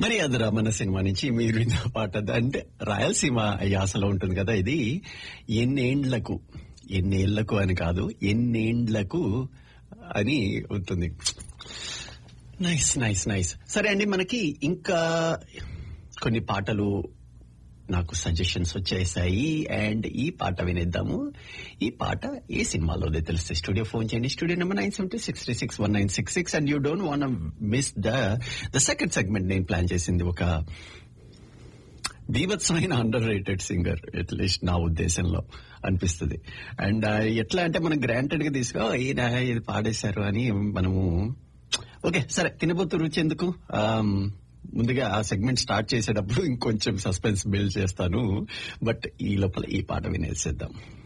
మరి అది రమణ సినిమా నుంచి మీరు విన్న పాట అంటే రాయలసీమ యాసలో ఉంటుంది కదా ఇది ఎన్నేండ్లకు ఎన్నేళ్లకు అని కాదు ఎన్నేండ్లకు అని ఉంటుంది నైస్ నైస్ నైస్ సరే అండి మనకి ఇంకా కొన్ని పాటలు నాకు సజెషన్స్ వచ్చేసాయి అండ్ ఈ పాట వినేద్దాము ఈ పాట ఏ సినిమాలోదే తెలిస్తే స్టూడియో ఫోన్ చేయండి studio number nine seventy six three six one nine six six and you don't want miss the the second segment నేను ప్లాన్ చేసింది ఒక బీభత్సమైన అండర్ రేటెడ్ సింగర్ అట్లీస్ట్ నా ఉద్దేశంలో అనిపిస్తుంది అండ్ ఎట్లా అంటే మనం గ్రాంటెడ్ గా తీసుకో ఈయన ఇది పాడేశారు అని మనము ఓకే సరే తినబోతు రుచి ఎందుకు ఆమ్, ముందుగా ఆ సెగ్మెంట్ స్టార్ట్ చేసేటప్పుడు ఇంకొంచెం సస్పెన్స్ బిల్డ్ చేస్తాను బట్ ఈ లోపల ఈ పాట వినేసేద్దాం